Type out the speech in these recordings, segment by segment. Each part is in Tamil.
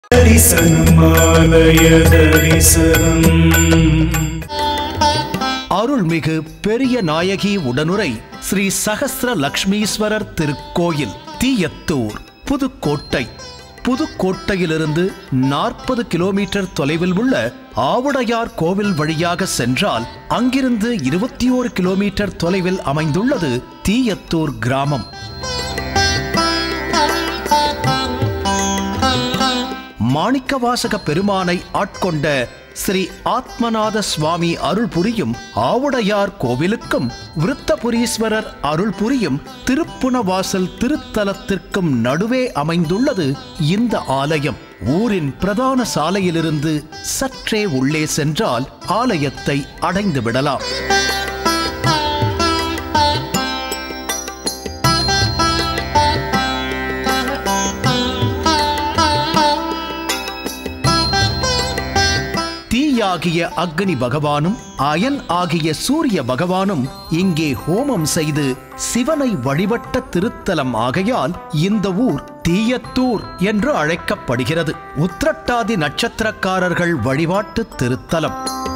தரிசனமாலய தரிசனம் அருள்மிகு பெரிய நாயகி உடனுரை ஸ்ரீ சகஸ்ர லக்ஷ்மீஸ்வரர் திருக்கோயில் தீயத்தூர் புதுக்கோட்டை புதுக்கோட்டையிலிருந்து நாற்பது கிலோமீட்டர் தொலைவில் உள்ள ஆவுடையார் கோவில் வழியாக சென்றால் அங்கிருந்து இருபத்தி ஓரு கிலோமீட்டர் தொலைவில் அமைந்துள்ளது தீயத்தூர் கிராமம் மாணிக்கவாசக பெருமானை ஆட்கொண்ட ஸ்ரீ ஆத்மநாத சுவாமி அருள் புரியும் ஆவுடையார் கோவிலுக்கும் விருத்தபுரீஸ்வரர் அருள் புரியும் திருப்புணவாசல் திருத்தலத்திற்கும் நடுவே அமைந்துள்ளது இந்த ஆலயம் ஊரின் பிரதான சாலையிலிருந்து சற்றே உள்ளே சென்றால் ஆலயத்தை அடைந்து விடலாம் தீயாகிய அக்னி பகவானும் அயன் ஆகிய சூரிய பகவானும் இங்கே ஹோமம் செய்து சிவனை வழிபட்ட திருத்தலம் ஆகையால் இந்த ஊர் தீயத்தூர் என்று அழைக்கப்படுகிறது உத்திரட்டாதி நட்சத்திரக்காரர்கள் வழிபாட்டு திருத்தலம்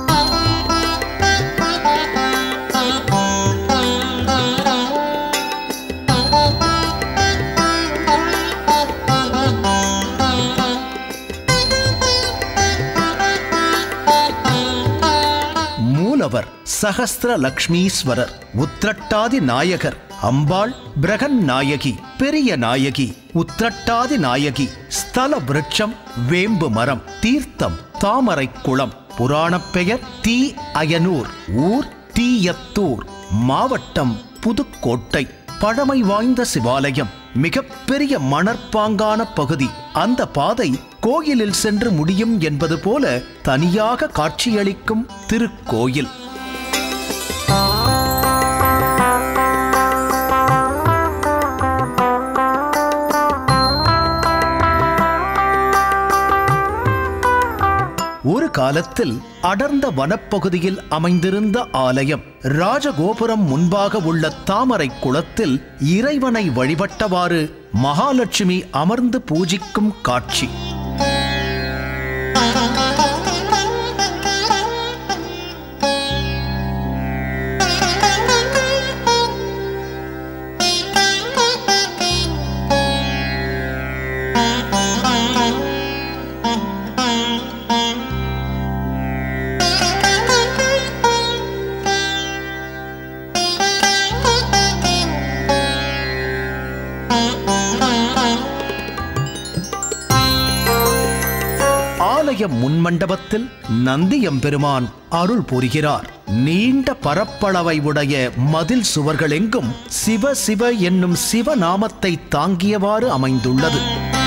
மூலவர் சகஸ்திர லக்ஷ்மீஸ்வரர் உத்திரட்டாதி நாயகர் அம்பாள் பிரகன் நாயகி பெரிய நாயகி உத்திரட்டாதி நாயகி ஸ்தல விருட்சம் வேம்பு மரம் தீர்த்தம் தாமரை குளம் புராணப் பெயர் தீ அயனூர் ஊர் தீயத்தூர் மாவட்டம் புதுக்கோட்டை பழமை வாய்ந்த சிவாலயம் மிகப்பெரிய மணற்பாங்கான பகுதி அந்த பாதை கோயிலில் சென்று முடியும் என்பது போல தனியாக காட்சியளிக்கும் திருக்கோயில் ஒரு காலத்தில் அடர்ந்த வனப்பகுதியில் அமைந்திருந்த ஆலயம் ராஜகோபுரம் முன்பாக உள்ள தாமரை குளத்தில் இறைவனை வழிபட்டவாறு மகாலட்சுமி அமர்ந்து பூஜிக்கும் காட்சி ஆலய முன்மண்டபத்தில் நந்தியம்பெருமான் அருள் புரிகிறார் நீண்ட பரப்பளவை உடைய மதில் சுவர்கள் எங்கும் சிவ சிவ என்னும் சிவநாமத்தை தாங்கியவாறு அமைந்துள்ளது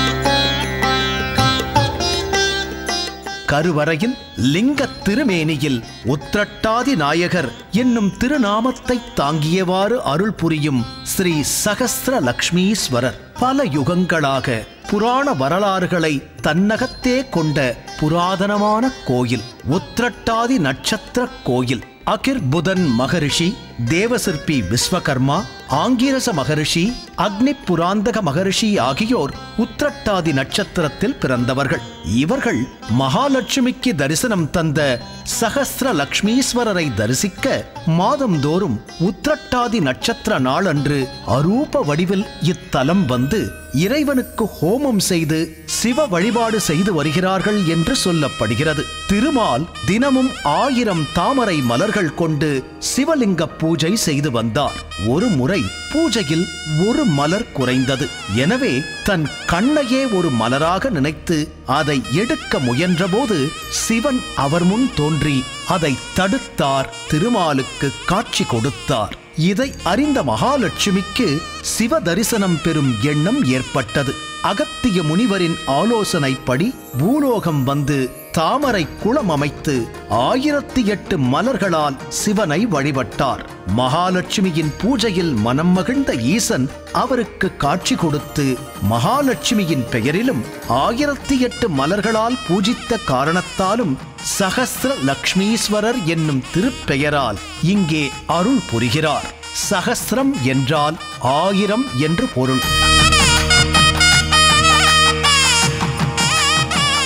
கருவறையில் லிங்க திருமேனியில் உத்திரட்டாதி நாயகர் என்னும் திருநாமத்தை தாங்கியவாறு அருள் புரியும் ஸ்ரீ சகஸ்திர லக்ஷ்மீஸ்வரர் பல யுகங்களாக புராண வரலாறுகளை தன்னகத்தே கொண்ட புராதனமான கோயில் உத்திரட்டாதி நட்சத்திர கோயில் அகிர் புதன் மகரிஷி தேவசிற்பி விஸ்வகர்மா ஆங்கிரச மகரிஷி அக்னி புராந்தக மகரிஷி ஆகியோர் உத்திரட்டாதி நட்சத்திரத்தில் பிறந்தவர்கள் இவர்கள் மகாலட்சுமிக்கு தரிசனம் தந்த சகஸ்திர லக்ஷ்மீஸ்வரரை தரிசிக்க மாதந்தோறும் உத்திரட்டாதி நட்சத்திர நாளன்று அரூப வடிவில் இத்தலம் வந்து இறைவனுக்கு ஹோமம் செய்து சிவ வழிபாடு செய்து வருகிறார்கள் என்று சொல்லப்படுகிறது திருமால் தினமும் ஆயிரம் தாமரை மலர்கள் கொண்டு சிவலிங்க பூஜை செய்து வந்தார் ஒரு முறை பூஜையில் ஒரு மலர் குறைந்தது எனவே தன் கண்ணையே ஒரு மலராக நினைத்து அதை எடுக்க முயன்றபோது சிவன் அவர் முன் தோன்றி அதை தடுத்தார் திருமாலுக்கு காட்சி கொடுத்தார் இதை அறிந்த மகாலட்சுமிக்கு சிவ தரிசனம் பெறும் எண்ணம் ஏற்பட்டது அகத்திய முனிவரின் ஆலோசனைப்படி பூலோகம் வந்து தாமரை குளம் அமைத்து ஆயிரத்தி எட்டு மலர்களால் சிவனை வழிபட்டார் மகாலட்சுமியின் பூஜையில் மனம் மகிழ்ந்த ஈசன் அவருக்கு காட்சி கொடுத்து மகாலட்சுமியின் பெயரிலும் ஆயிரத்தி எட்டு மலர்களால் பூஜித்த காரணத்தாலும் சகஸ்ர லக்ஷ்மீஸ்வரர் என்னும் திருப்பெயரால் இங்கே அருள் புரிகிறார் சகஸ்ரம் என்றால் ஆயிரம் என்று பொருள்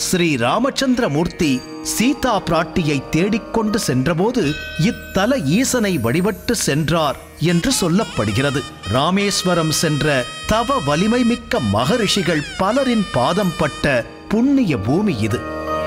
ஸ்ரீ ராமச்சந்திரமூர்த்தி சீதா பிராட்டியை தேடிக்கொண்டு சென்றபோது இத்தல ஈசனை வழிபட்டு சென்றார் என்று சொல்லப்படுகிறது ராமேஸ்வரம் சென்ற தவ வலிமை மிக்க மகரிஷிகள் பலரின் பாதம் பட்ட புண்ணிய பூமி இது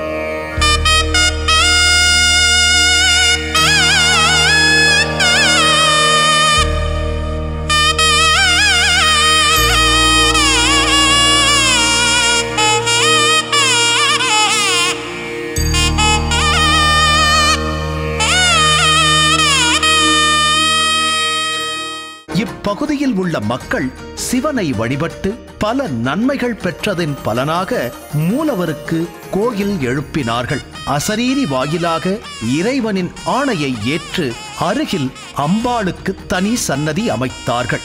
இப்பகுதியில் உள்ள மக்கள் சிவனை வழிபட்டு பல நன்மைகள் பெற்றதின் பலனாக மூலவருக்கு கோயில் எழுப்பினார்கள் அசரீரி வாயிலாக இறைவனின் ஆணையை ஏற்று அருகில் அம்பாளுக்கு தனி சன்னதி அமைத்தார்கள்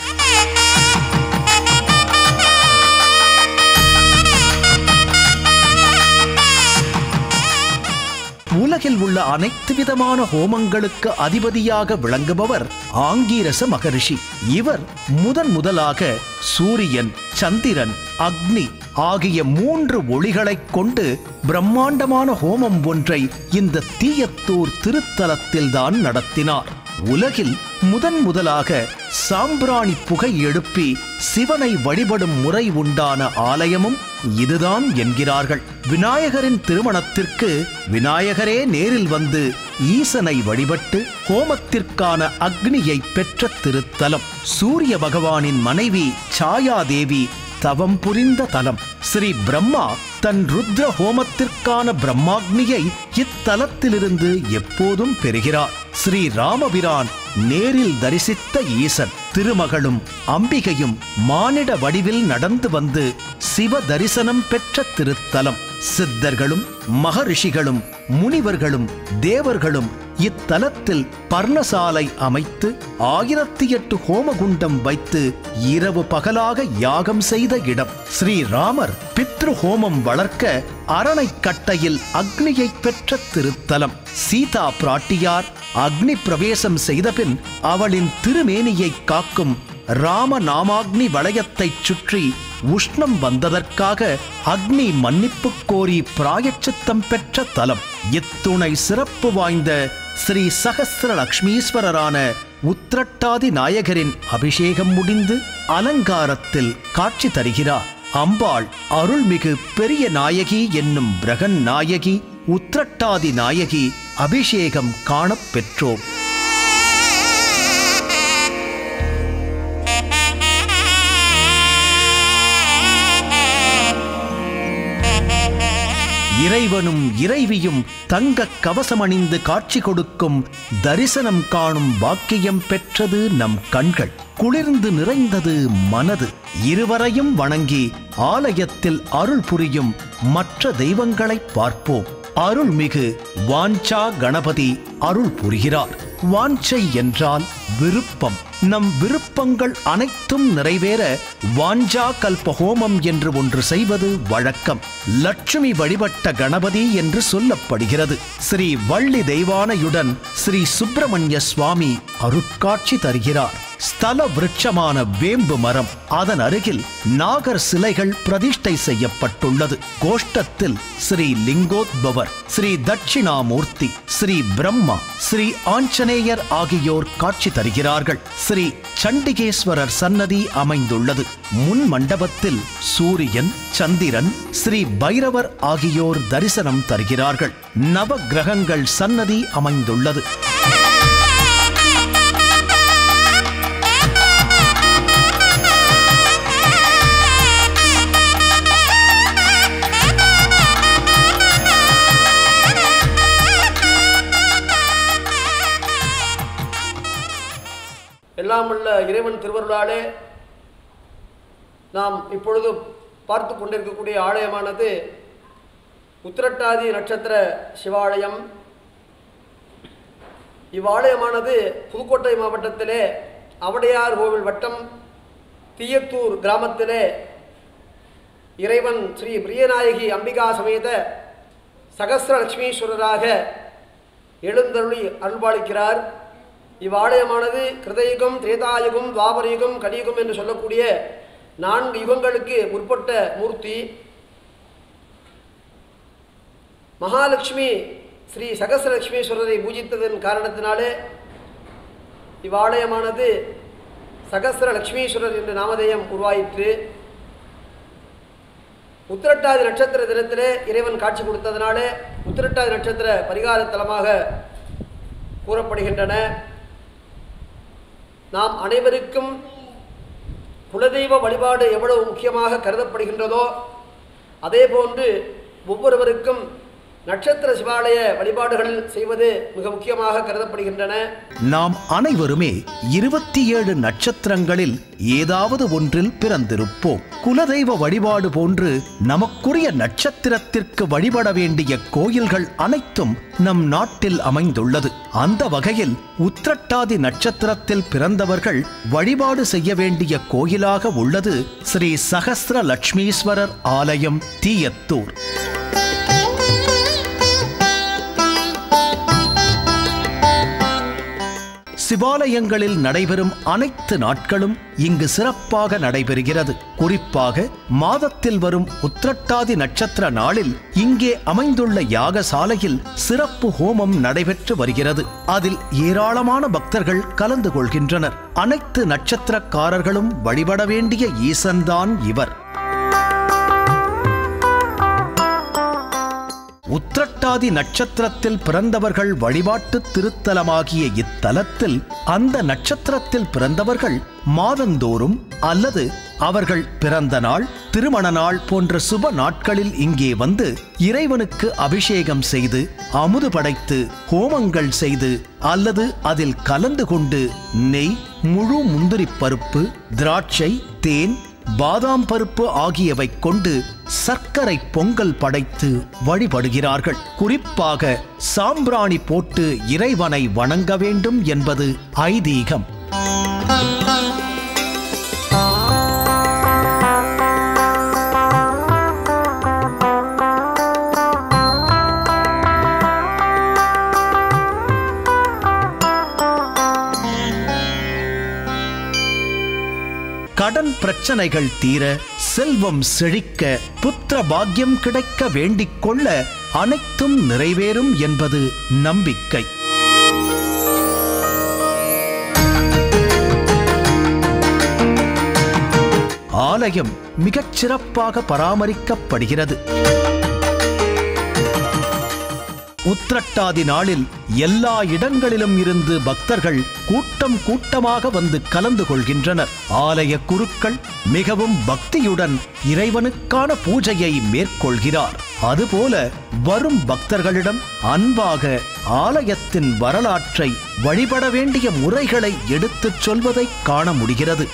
உலகில் உள்ள அனைத்து விதமான ஹோமங்களுக்கு அதிபதியாக விளங்குபவர் ஆங்கீரச மகரிஷி இவர் முதன் முதலாக சூரியன் சந்திரன் அக்னி ஆகிய மூன்று ஒளிகளைக் கொண்டு பிரம்மாண்டமான ஹோமம் ஒன்றை இந்த தீயத்தூர் திருத்தலத்தில்தான் நடத்தினார் உலகில் முதன் முதலாக சாம்பிராணி புகை எழுப்பி சிவனை வழிபடும் முறை உண்டான ஆலயமும் இதுதான் என்கிறார்கள் விநாயகரின் திருமணத்திற்கு விநாயகரே நேரில் வந்து ஈசனை வழிபட்டு ஹோமத்திற்கான அக்னியை பெற்ற திருத்தலம் சூரிய பகவானின் மனைவி சாயாதேவி தவம் புரிந்த தலம் ஸ்ரீ பிரம்மா தன் ருத்ர ஹோமத்திற்கான பிரம்மாக்னியை இத்தலத்திலிருந்து எப்போதும் பெறுகிறார் ஸ்ரீ ராமபிரான் நேரில் தரிசித்த ஈசன் திருமகளும் அம்பிகையும் மானிட வடிவில் நடந்து வந்து சிவ தரிசனம் பெற்ற திருத்தலம் சித்தர்களும் மகரிஷிகளும் முனிவர்களும் தேவர்களும் இத்தலத்தில் பர்ணசாலை அமைத்து ஆயிரத்தி எட்டு ஹோமகுண்டம் வைத்து இரவு பகலாக யாகம் செய்த இடம் ஸ்ரீராமர் பித்ரு ஹோமம் வளர்க்க அரணைக்கட்டையில் அக்னியை பெற்ற திருத்தலம் சீதா பிராட்டியார் அக்னி பிரவேசம் செய்தபின் அவளின் திருமேனியை காக்கும் ராம நாமாக்னி வளையத்தைச் சுற்றி உஷ்ணம் வந்ததற்காக அக்னி மன்னிப்பு கோரி பிராயச்சித்தம் பெற்ற தலம் இத்துணை சிறப்பு வாய்ந்த ஸ்ரீ சகஸ்ர லக்ஷ்மீஸ்வரரான உத்திரட்டாதி நாயகரின் அபிஷேகம் முடிந்து அலங்காரத்தில் காட்சி தருகிறார் அம்பாள் அருள்மிகு பெரிய நாயகி என்னும் பிரகன் நாயகி உத்திரட்டாதி நாயகி அபிஷேகம் காணப் பெற்றோம் இறைவனும் இறைவியும் தங்க கவசமணிந்து காட்சி கொடுக்கும் தரிசனம் காணும் பாக்கியம் பெற்றது நம் கண்கள் குளிர்ந்து நிறைந்தது மனது இருவரையும் வணங்கி ஆலயத்தில் அருள் புரியும் மற்ற தெய்வங்களை பார்ப்போம் அருள்மிகு வாஞ்சா கணபதி அருள் புரிகிறார் வாஞ்சை என்றால் விருப்பம் நம் விருப்பங்கள் அனைத்தும் நிறைவேற வாஞ்சா கல்பஹோமம் என்று ஒன்று செய்வது வழக்கம் லட்சுமி வழிபட்ட கணபதி என்று சொல்லப்படுகிறது ஸ்ரீ வள்ளி தெய்வானையுடன் ஸ்ரீ சுப்பிரமணிய சுவாமி அருட்காட்சி தருகிறார் ஸ்தல விருட்சமான வேம்பு மரம் அதன் அருகில் நாகர் சிலைகள் பிரதிஷ்டை செய்யப்பட்டுள்ளது கோஷ்டத்தில் ஸ்ரீ லிங்கோத்பவர் ஸ்ரீ தட்சிணாமூர்த்தி ஸ்ரீ பிரம்மா ஸ்ரீ ஆஞ்சநேயர் ஆகியோர் காட்சி தருகிறார்கள் ஸ்ரீ சண்டிகேஸ்வரர் சன்னதி அமைந்துள்ளது முன் மண்டபத்தில் சூரியன் சந்திரன் ஸ்ரீ பைரவர் ஆகியோர் தரிசனம் தருகிறார்கள் நவ கிரகங்கள் சன்னதி அமைந்துள்ளது எல்லாம் உள்ள இறைவன் திருவருளாலே நாம் இப்பொழுது பார்த்து கொண்டிருக்கக்கூடிய ஆலயமானது உத்திரட்டாதி நட்சத்திர சிவாலயம் இவ்வாலயமானது புதுக்கோட்டை மாவட்டத்திலே அவடையார் கோவில் வட்டம் தீயத்தூர் கிராமத்திலே இறைவன் ஸ்ரீ பிரியநாயகி அம்பிகா சமேத சகஸ்ர லட்சுமீஸ்வரராக எழுந்தருளி அருள்பாலிக்கிறார் இவ்வாலயமானது கிருதயுகம் திரேதாயுகம் துவாபரயுகம் கலியுகம் என்று சொல்லக்கூடிய நான்கு யுகங்களுக்கு முற்பட்ட மூர்த்தி மகாலட்சுமி ஸ்ரீ சகசிரலட்சுமீஸ்வரரை பூஜித்ததன் காரணத்தினாலே இவ்வாலயமானது சகசிர லட்சுமீஸ்வரர் என்ற நாமதேயம் உருவாயிற்று உத்திரட்டாதி நட்சத்திர தினத்திலே இறைவன் காட்சி கொடுத்ததனாலே உத்திரட்டாதி நட்சத்திர பரிகார தலமாக கூறப்படுகின்றன நாம் அனைவருக்கும் குலதெய்வ வழிபாடு எவ்வளவு முக்கியமாக கருதப்படுகின்றதோ அதேபோன்று ஒவ்வொருவருக்கும் நட்சத்திர சிவாலய வழிபாடுகள் செய்வது மிக முக்கியமாக கருதப்படுகின்றன நாம் அனைவருமே இருபத்தி ஏழு நட்சத்திரங்களில் ஏதாவது ஒன்றில் பிறந்திருப்போம் குலதெய்வ வழிபாடு போன்று நமக்குரிய நட்சத்திரத்திற்கு வழிபட வேண்டிய கோயில்கள் அனைத்தும் நம் நாட்டில் அமைந்துள்ளது அந்த வகையில் உத்திரட்டாதி நட்சத்திரத்தில் பிறந்தவர்கள் வழிபாடு செய்ய வேண்டிய கோயிலாக உள்ளது ஸ்ரீ சகஸ்ர லட்சுமீஸ்வரர் ஆலயம் தீயத்தூர் சிவாலயங்களில் நடைபெறும் அனைத்து நாட்களும் இங்கு சிறப்பாக நடைபெறுகிறது குறிப்பாக மாதத்தில் வரும் உத்திரட்டாதி நட்சத்திர நாளில் இங்கே அமைந்துள்ள யாகசாலையில் சிறப்பு ஹோமம் நடைபெற்று வருகிறது அதில் ஏராளமான பக்தர்கள் கலந்து கொள்கின்றனர் அனைத்து நட்சத்திரக்காரர்களும் வழிபட வேண்டிய ஈசன்தான் இவர் உத்திரட்டாதி நட்சத்திரத்தில் பிறந்தவர்கள் வழிபாட்டு திருத்தலமாகிய இத்தலத்தில் அந்த நட்சத்திரத்தில் பிறந்தவர்கள் மாதந்தோறும் அல்லது அவர்கள் பிறந்த நாள் திருமண நாள் போன்ற சுப நாட்களில் இங்கே வந்து இறைவனுக்கு அபிஷேகம் செய்து அமுது படைத்து ஹோமங்கள் செய்து அல்லது அதில் கலந்து கொண்டு நெய் முழு முந்திரிப் பருப்பு திராட்சை தேன் பாதாம் பருப்பு ஆகியவை கொண்டு சர்க்கரை பொங்கல் படைத்து வழிபடுகிறார்கள் குறிப்பாக சாம்பிராணி போட்டு இறைவனை வணங்க வேண்டும் என்பது ஐதீகம் கடன் பிரச்சனைகள் தீர செல்வம் செழிக்க புத்திர பாக்கியம் கிடைக்க வேண்டிக் கொள்ள அனைத்தும் நிறைவேறும் என்பது நம்பிக்கை ஆலயம் மிகச் சிறப்பாக பராமரிக்கப்படுகிறது உத்திரட்டாதி நாளில் எல்லா இடங்களிலும் இருந்து பக்தர்கள் கூட்டம் கூட்டமாக வந்து கலந்து கொள்கின்றனர் ஆலய குருக்கள் மிகவும் பக்தியுடன் இறைவனுக்கான பூஜையை மேற்கொள்கிறார் அதுபோல வரும் பக்தர்களிடம் அன்பாக ஆலயத்தின் வரலாற்றை வழிபட வேண்டிய முறைகளை எடுத்துச் சொல்வதை காண முடிகிறது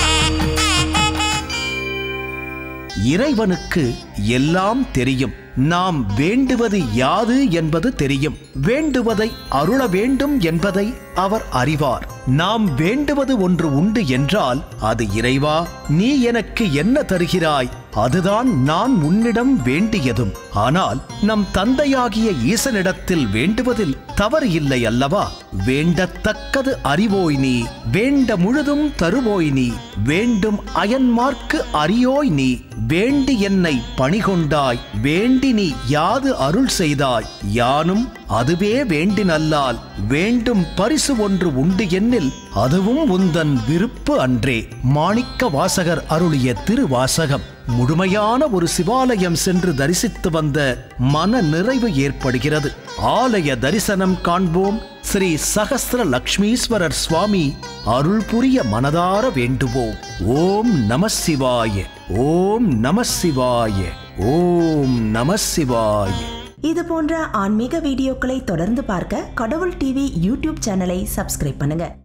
இறைவனுக்கு எல்லாம் தெரியும் நாம் வேண்டுவது யாது என்பது தெரியும் வேண்டுவதை அருள வேண்டும் என்பதை அவர் அறிவார் நாம் வேண்டுவது ஒன்று உண்டு என்றால் அது இறைவா நீ எனக்கு என்ன தருகிறாய் அதுதான் நான் உன்னிடம் வேண்டியதும் ஆனால் நம் தந்தையாகிய ஈசனிடத்தில் வேண்டுவதில் தவறு இல்லை அல்லவா வேண்டத்தக்கது அறிவோய் நீ வேண்ட முழுதும் தருவோய் நீ வேண்டும் அயன்மார்க்கு அறியோய் நீ வேண்டி என்னை பணிகொண்டாய் வேண்டி நீ யாது அருள் செய்தாய் யானும் அதுவே வேண்டினல்லால் வேண்டும் பரிசு ஒன்று உண்டு என்னில் அதுவும் உந்தன் விருப்பு அன்றே மாணிக்க வாசகர் அருளிய திருவாசகம் முழுமையான ஒரு சிவாலயம் சென்று தரிசித்து வந்த மன நிறைவு ஏற்படுகிறது ஆலய தரிசனம் காண்போம் ஸ்ரீ சகஸ்ர லக்ஷ்மீஸ்வரர் சுவாமி அருள் புரிய மனதார வேண்டுவோம் ஓம் நம சிவாய ஓம் நம சிவாய ஓம் நம சிவாய இது போன்ற ஆன்மீக வீடியோக்களை தொடர்ந்து பார்க்க கடவுள் டிவி யூடியூப் சேனலை சப்ஸ்கிரைப் பண்ணுங்க